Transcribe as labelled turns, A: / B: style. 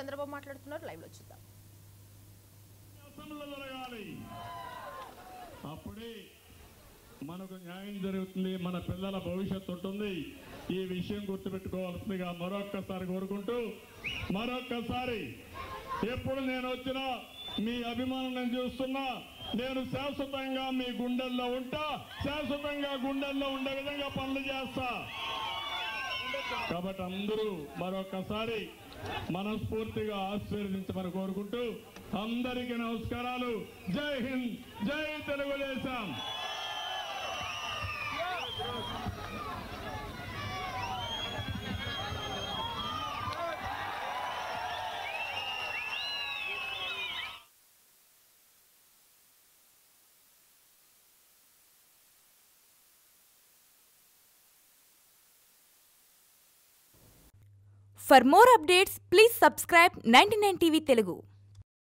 A: చంద్రబాబు మాట్లాడుతున్నారు లైవ్ లో చూద్దాం
B: అసెంబ్లీలో జరగాలి అప్పుడే మనకు న్యాయం జరుగుతుంది మన పిల్లల భవిష్యత్తు ఉంటుంది ఈ విషయం గుర్తుపెట్టుకోవాల్సిందిగా మరొక్కసారి కోరుకుంటూ మరొక్కసారి ఎప్పుడు నేను వచ్చినా మీ అభిమానం నేను చూస్తున్నా నేను శాశ్వతంగా మీ గుండెల్లో ఉంటా శాశ్వతంగా గుండెల్లో ఉండే విధంగా పనులు చేస్తా కాబట్టి అందరూ మరొకసారి మనస్ఫూర్తిగా ఆశీర్వదించమని కోరుకుంటూ అందరికీ నమస్కారాలు జై హింద్ జై Telugu Desam
C: For more updates, please subscribe 99 TV Telugu.